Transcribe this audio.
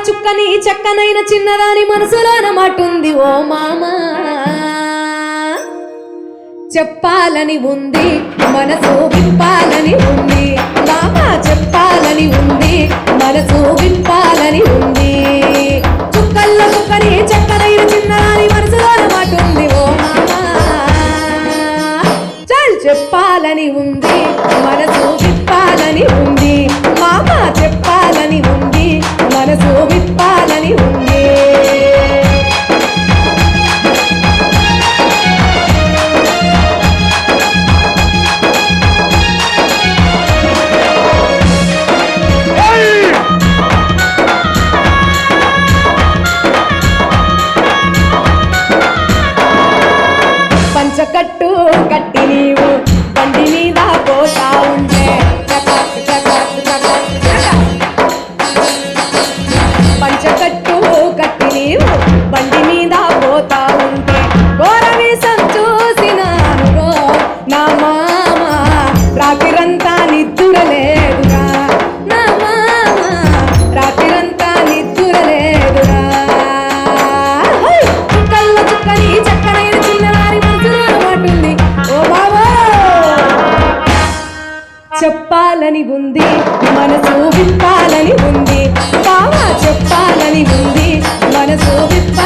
చుక్కని చక్కనైన చిన్నదాని మనసులోన మాటుంది ఓ మామా చెప్పాలని ఉంది మనసు విప్పాలని ఉంది మామ చెప్పాలని ఉంది మనసు విప్పాలని ఉంది చుక్కల్లో చుక్కని చక్కనైన చిన్నదాని మనసులోన మాటుంది ఓ మామా చల్ చెప్పాలని ఉంది మనసు విప్పాలని ఉంది మామ చెప్పాలని ఉంది మనసు విప్పాలని ఉంది పంచకట్టు కట్టి నీవు బండి మీద పోతా ఉంటే చకాక్ చకాక్ చకాక్ చకాక్. పంచకట్టు కట్టి నీవు బండి మీద పోతా ఉంటే ఘోరవేశం చూసినాను నా మామ రాత్రిరంతా నిద్దురలేదురా నా మామ రాత్రిరంతా నిద్దురలేదురా హై! చుక్కల్లో చుక్కని చక్కనైన చిన్నవారి మనసులో మాటుంది ఓ బాబో చెప్పాలని ఉంది మనసు విప్పాలని ఉంది బావా చెప్పాలని ఉంది మనసు విప్పాలని